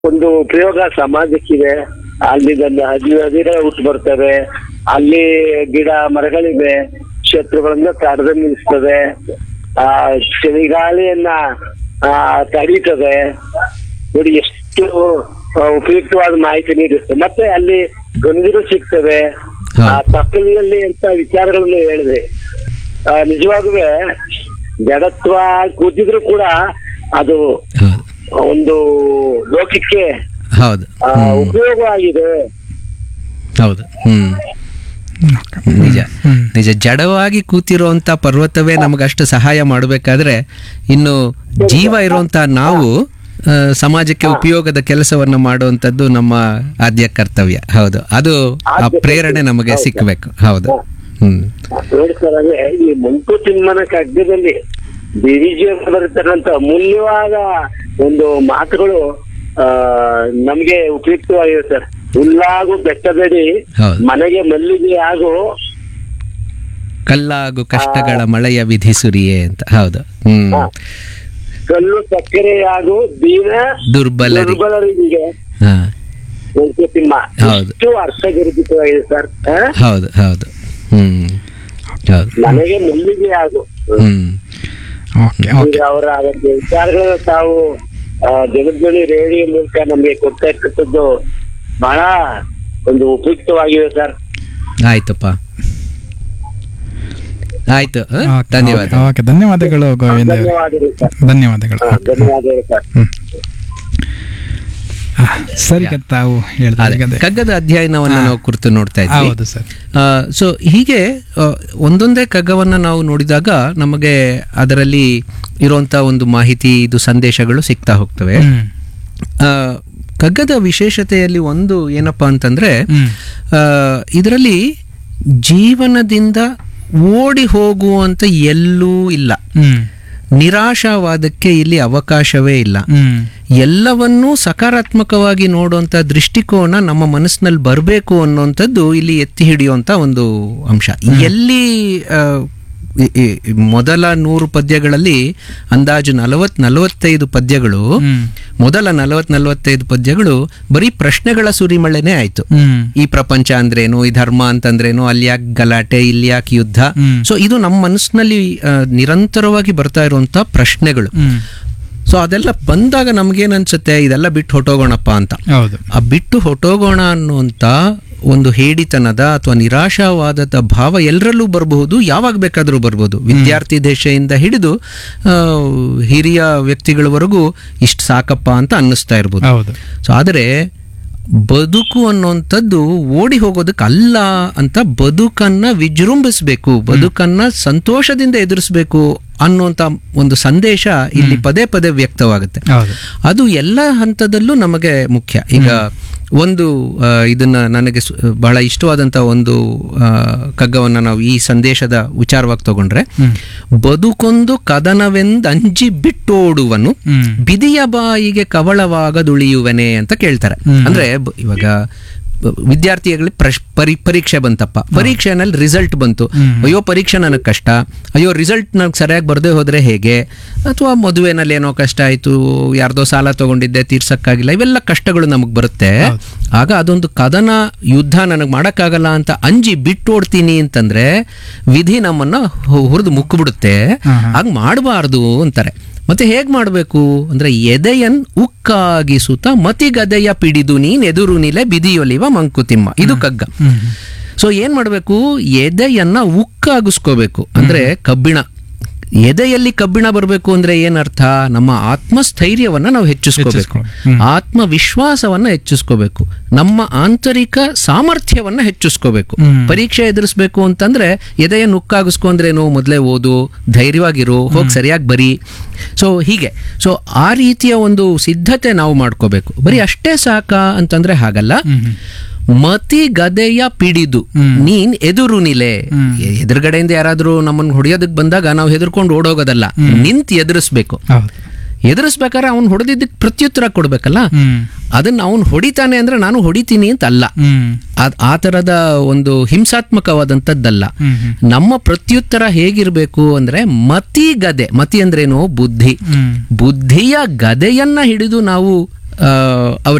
ಒಂದು ಉಪಯೋಗ ಸಮಾಜಕ್ಕಿದೆ ಅಲ್ಲಿ ನನ್ನ ಹದಿ ಹದಿರ ಹುಟ್ಟು ಬರ್ತವೆ ಅಲ್ಲಿ ಗಿಡ ಮರಗಳಿವೆ ಶತ್ರುಗಳನ್ನ ತಡೆದು ನಿಲ್ಲಿಸ್ತದೆ ಆ ಚಳಿಗಾಳಿಯನ್ನ ಆ ತಡೀತದೆ ನೋಡಿ ಎಷ್ಟು ಆ, ಉಪಯುಕ್ತವಾದ ಮಾಹಿತಿ ನೀಡುತ್ತೆ ಮತ್ತೆ ಅಲ್ಲಿ ಗಂಜಿರು ಸಿಗ್ತವೆ ಹಾ. ಆ ತಪ್ಪಲಿನಲ್ಲಿ ಅಂತ ವಿಚಾರಗಳನ್ನು ಹೇಳಿದೆ ಆ, ನಿಜವಾಗುವೆ ಜಡತ್ವ ಕೂತಿದ್ರು ಕೂಡ ಅದು ಹೌದು ಒಂದು ಲೋಕಕ್ಕೆ ಹೌದು ಆ, ಹ್ಮ್. ಉಪಯೋಗವಾಗಿದೆ ಹೌದು ಹ್ಮ್ ನಿಜ ನಿಜ ಜಡವಾಗಿ ಕೂತಿರುವಂತ ಪರ್ವತವೇ ನಮಗಷ್ಟು ಸಹಾಯ ಮಾಡಬೇಕಾದ್ರೆ ಇನ್ನು ಜೀವ ಇರುವಂತ ನಾವು ಆ, ಸಮಾಜಕ್ಕೆ ಉಪಯೋಗದ ಕೆಲಸವನ್ನ ಮಾಡುವಂತದ್ದು ನಮ್ಮ ಆದ್ಯ ಕರ್ತವ್ಯ ಹೌದು ಅದು ಆ ಪ್ರೇರಣೆ ನಮಗೆ ಸಿಕ್ಕಬೇಕು ಹೌದು ಹ್ಮ್ ನೋಡಿ ಸರ್ ಅದೇ ಈ ಮಂಕುತಿಮ್ಮನ ಕಗ್ಗದಲ್ಲಿ ಬಿರಿಜಿ ಬರುತ್ತಿರುವಂತ ಅಮೂಲ್ಯವಾದ ಒಂದು ಮಾತುಗಳು ಆ ನಮ್ಗೆ ಉಪಯುಕ್ತವಾಗಿವೆ ಸರ್ ಹುಲ್ಲಾಗು ಬೆಟ್ಟದಡಿ ಹೌದು ಮನೆಗೆ ಮಲ್ಲಿಗೆ ಆಗು ಕಲ್ಲಾಗು ಕಷ್ಟಗಳ ಮಳೆಯ ವಿಧಿಸುರಿಯೇ ಅಂತ ಹೌದು ಹ್ಮ್ ಕಲ್ಲು ಸಕ್ಕರೆಯಾಗು ದೀನ ದುರ್ಬಲರಿ ದುರ್ಬಲರಿಗೆ ಹಾ ಮಂಕುತಿಮ್ಮ ಹೌದು. ಎಷ್ಟು ಅರ್ಥಗರ್ಭಿತವಾಗಿದೆ ಸರ್ ಆ? ಹೌದು ಹೌದು ಹ್ಮ್ ಹೌದು ಮನೆಗೆ ಮಲ್ಲಿಗೆ ಆಗು ಹ್ಮ್ ಓಕೆ ಈಗ ಓಕೆ ಅವರ ಒಂದು ವಿಚಾರಗಳನ್ನ ತಾವು ಆ, ಜಗದ್ಗಣಿ ರೇಡಿಯೋ ಮೂಲಕ ನಮ್ಗೆ ಕೊಡ್ತಾ ಇರ್ತಕ್ಕಂಥದ್ದು ಬಹಳ ಒಂದು ಉಪಯುಕ್ತವಾಗಿವೆ ಸರ್ ಆಯ್ತಪ್ಪ ಆಯ್ತು ಹ? ಓಕೆ, ಧನ್ಯವಾದ ಓಕೆ, ಓಕೆ ಧನ್ಯವಾದಗಳು ಗೋವಿಂದ ಅವರೇ. ಧನ್ಯವಾದಗಳು ಸರ್ ಧನ್ಯವಾದಗಳು ಹಾ, ಧನ್ಯವಾದಗಳು ಸರ್ ಹ್ಮ್. ಆ, ಸರಿ ಕ- ತಾವು ಅದೇ, ಹೇಳಿದ್ರೆ ಕಗ್ಗದ ಅಧ್ಯಯನವನ್ನ ನಾವು ಕುರಿತು ನೋಡ್ತಾ ಇದ್ವಿ ಹೌದು ಸರ್ ಸೊ ಹೀಗೆ ಆ, ಒಂದೊಂದೇ ಕಗ್ಗವನ್ನ ನಾವು ನೋಡಿದಾಗ ನಮಗೆ ಅದರಲ್ಲಿ ಇರುವಂತ ಒಂದು ಮಾಹಿತಿ ಇದು ಸಂದೇಶಗಳು ಸಿಗ್ತಾ ಹೋಗ್ತವೆ ಹ್ಮ್. ಆ, ಕಗ್ಗದ ವಿಶೇಷತೆಯಲ್ಲಿ ಒಂದು ಏನಪ್ಪಾ ಅಂತಂದ್ರೆ ಹ್ಮ್. ಇದರಲ್ಲಿ ಜೀವನದಿಂದ ಓಡಿ ಹೋಗುವಂತ ಎಲ್ಲೂ ಇಲ್ಲ ಹ್ಮ್. ನಿರಾಶಾವಾದಕ್ಕೆ ಇಲ್ಲಿ ಅವಕಾಶವೇ ಇಲ್ಲ ಹ್ಮ್. ಎಲ್ಲವನ್ನೂ ಸಕಾರಾತ್ಮಕವಾಗಿ ನೋಡುವಂತ ದೃಷ್ಟಿಕೋನ ನಮ್ಮ ಮನಸ್ಸಿನಲ್ಲಿ ಬರಬೇಕು ಅನ್ನುವಂಥದ್ದು ಇಲ್ಲಿ ಎತ್ತಿ ಹಿಡಿಯುವಂತ ಒಂದು ಅಂಶ ಎಲ್ಲಿ ಆ, ಈ- ಈ ಮೊದಲ ನೂರು ಪದ್ಯಗಳಲ್ಲಿ ಅಂದಾಜು ನಲವತ್ ನಲವತ್ತೈದು ಪದ್ಯಗಳು ಹ್ಮ್. ಮೊದಲ ನಲವತ್ ನಲವತ್ತೈದು ಪದ್ಯಗಳು ಬರೀ ಪ್ರಶ್ನೆಗಳ ಸುರಿಮಳೆನೇ ಆಯ್ತು ಹ್ಮ್. ಈ ಪ್ರಪಂಚ ಅಂದ್ರೇನು ಈ ಧರ್ಮ ಅಂತಂದ್ರೇನು ಅಲ್ಲಿ ಯಾಕೆ ಗಲಾಟೆ ಇಲ್ಲಿ ಯಾಕೆ ಯುದ್ಧ ಹ್ಮ್. ಸೊ ಇದು ನಮ್ಮ ಮನಸ್ಸಿನಲ್ಲಿ ಆ, ನಿರಂತರವಾಗಿ ಬರ್ತಾ ಇರುವಂತ ಪ್ರಶ್ನೆಗಳು ಹ್ಮ್. ಸೊ ಅದೆಲ್ಲ ಬಂದಾಗ ನಮ್ಗೇನ್ ಅನ್ಸುತ್ತೆ ಇದೆಲ್ಲ ಬಿಟ್ಟು ಹೊಟ್ಟೋಗೋಣಪ್ಪ ಅಂತ ಹೌದು ಆ ಬಿಟ್ಟು ಹೊಟ್ಟೋಗೋಣ ಅನ್ನುವಂತ ಒಂದು ಹೇಡಿತನದ ಅಥವಾ ನಿರಾಶಾವಾದದ ಭಾವ ಎಲ್ಲರಲ್ಲೂ ಬರಬಹುದು ಯಾವಾಗ ಬೇಕಾದರೂ ಬರ್ಬೋದು ವಿದ್ಯಾರ್ಥಿ ದೇಶದಿಂದ ಹಿಡಿದು ಆ, ಹಿರಿಯ ವ್ಯಕ್ತಿಗಳವರೆಗೂ ಇಷ್ಟು ಸಾಕಪ್ಪ ಅಂತ ಅನ್ನಿಸ್ತಾ ಇರ್ಬೋದು ಹೌದು ಸೊ ಆದರೆ ಬದುಕು ಅನ್ನುವಂಥದ್ದು ಓಡಿ ಹೋಗೋದಕ್ಕೆ ಅಲ್ಲ ಅಂತ ಬದುಕನ್ನ ವಿಜೃಂಭಿಸ್ಬೇಕು ಬದುಕನ್ನ ಸಂತೋಷದಿಂದ ಎದುರಿಸ್ಬೇಕು ಅನ್ನುವಂಥ ಒಂದು ಸಂದೇಶ ಇಲ್ಲಿ ಪದೇ ಪದೇ ವ್ಯಕ್ತವಾಗುತ್ತೆ ಹೌದು ಅದು ಎಲ್ಲ ಹಂತದಲ್ಲೂ ನಮಗೆ ಮುಖ್ಯ ಈಗ ಒಂದು ಆ, ಇದನ್ನ ನನಗೆ ಸು- ಬಹಳ ಇಷ್ಟವಾದಂತ ಒಂದು ಆ, ಕಗ್ಗವನ್ನ ನಾವು ಈ ಸಂದೇಶದ ವಿಚಾರವಾಗಿ ತಗೊಂಡ್ರೆ ಹ್ಮ್. ಬದುಕೊಂದು ಕದನವೆಂದು ಅಂಜಿ ಬಿಟ್ಟೋಡುವನು ಹ್ಮ್. ಬಿದಿಯ ಬಾಯಿಗೆ ಕವಳವಾಗದುಳಿಯುವನೆ ಅಂತ ಕೇಳ್ತಾರೆ ಅಂದ್ರೆ ಬ- ಇವಾಗ ಬ- ವಿದ್ಯಾರ್ಥಿಗಳಿಗೆ ಪ್ರಶ್ ಪರಿ ಪರೀಕ್ಷೆ ಬಂತಪ್ಪ ಪರೀಕ್ಷೆನಲ್ಲಿ ರಿಸಲ್ಟ್ ಬಂತು ಅಯ್ಯೋ ಪರೀಕ್ಷೆ ನನಗೆ ಕಷ್ಟ ಅಯ್ಯೋ ರಿಸಲ್ಟ್ ನನಗೆ ಸರಿಯಾಗಿ ಬರದೇ ಹೋದ್ರೆ ಹೇಗೆ ಅಥವಾ ಮದುವೆನಲ್ಲಿ ಏನೋ ಕಷ್ಟ ಆಯ್ತು ಯಾರ್ದೋ ಸಾಲ ತಗೊಂಡಿದ್ದೆ ತೀರ್ಸಕ್ಕಾಗಿಲ್ಲ ಇವೆಲ್ಲ ಕಷ್ಟಗಳು ನಮಗೆ ಬರುತ್ತೆ ಆಗ ಅದೊಂದು ಕದನ ಯುದ್ಧ ನನಗೆ ಮಾಡೋಕ್ಕಾಗಲ್ಲ ಅಂತ ಅಂಜಿ ಬಿಟ್ಟೋಡ್ತೀನಿ ಅಂತಂದ್ರೆ ವಿಧಿ ನಮ್ಮನ್ನ ಹುರಿದು ಮುಕ್ಕಿಬಿಡುತ್ತೆ ಆಗ ಮಾಡಬಾರ್ದು ಅಂತಾರೆ ಮತ್ತೆ ಹೇಗ್ ಮಾಡಬೇಕು ಅಂದ್ರೆ ಎದೆಯನ್ ಉಕ್ಕಾಗಿಸುತ್ತ ಮತಿಗದೆಯ ಪಿಡಿದು ನೀನ್ ಎದುರು ನಿಲೆ ಬಿದಿಯೊಲಿವ ಮಂಕುತಿಮ್ಮ ಇದು ಕಗ್ಗ ಸೊ ಏನ್ ಮಾಡಬೇಕು ಎದೆಯನ್ನ ಉಕ್ಕಾಗಿಸ್ಕೋಬೇಕು ಅಂದ್ರೆ ಕಬ್ಬಿಣ ಎದೆಯಲ್ಲಿ ಕಬ್ಬಿಣ ಬರಬೇಕು ಅಂದ್ರೆ ಏನರ್ಥ ನಮ್ಮ ಆತ್ಮಸ್ಥೈರ್ಯವನ್ನ ನಾವು ಹೆಚ್ಚಿಸ್ಕೋಬೇಕು ಆತ್ಮವಿಶ್ವಾಸವನ್ನ ಹೆಚ್ಚಿಸ್ಕೋಬೇಕು ನಮ್ಮ ಆಂತರಿಕ ಸಾಮರ್ಥ್ಯವನ್ನ ಹೆಚ್ಚಿಸ್ಕೋಬೇಕು ಪರೀಕ್ಷೆ ಎದುರಿಸ್ಬೇಕು ಅಂತಂದ್ರೆ ಎದೆಯ ನುಕ್ಕಾಗಿಸ್ಕೊಂಡ್ರೇನು ಮೊದಲೇ ಓದು ಧೈರ್ಯವಾಗಿರು ಹೋಗಿ ಸರಿಯಾಗಿ ಬರಿ ಸೊ ಹೀಗೆ ಸೊ ಆ ರೀತಿಯ ಒಂದು ಸಿದ್ಧತೆ ನಾವು ಮಾಡ್ಕೋಬೇಕು ಬರೀ ಅಷ್ಟೇ ಸಾಕ ಅಂತಂದ್ರೆ ಹಾಗಲ್ಲ ಮತಿ ಗದೆಯ ಪಿಡಿದು ನೀನ್ ಎದುರು ನಿಲೆ ಎ- ಎದುರುಗಡೆಯಿಂದ ಯಾರಾದ್ರೂ ನಮ್ಮನ್ನ ಹೊಡೆಯೋದಕ್ ಬಂದಾಗ ನಾವು ಹೆದರ್ಕೊಂಡು ಓಡೋಗೋದಲ್ಲ ನಿಂತ್ ಎದುರಿಸ್ಬೇಕು ಹೌದು ಎದುರಿಸ್ಬೇಕಾದ್ರೆ ಅವ್ನು ಹೊಡೆದಿದ್ದಕ್ಕೆ ಪ್ರತ್ಯುತ್ತರ ಕೊಡ್ಬೇಕಲ್ಲ ಹ್ಮ್ ಅದನ್ನ ಅವನು ಹೊಡಿತಾನೆ ಅಂದ್ರೆ ನಾನು ಹೊಡಿತೀನಿ ಅಂತ ಅಲ್ಲ ಹ್ಮ್ ಆ- ಆ ತರದ ಒಂದು ಹಿಂಸಾತ್ಮಕವಾದಂಥದ್ದಲ್ಲ ಹ್ಮ್ ಹ್ಮ್. ನಮ್ಮ ಪ್ರತ್ಯುತ್ತರ ಹೇಗಿರ್ಬೇಕು ಅಂದ್ರೆ ಮತಿ ಗದೆ ಮತಿ ಅಂದ್ರೇನು ಬುದ್ಧಿ ಹ್ಮ್ ಬುದ್ಧಿಯ ಗದೆಯನ್ನ ಹಿಡಿದು ನಾವು ಅವ್ರ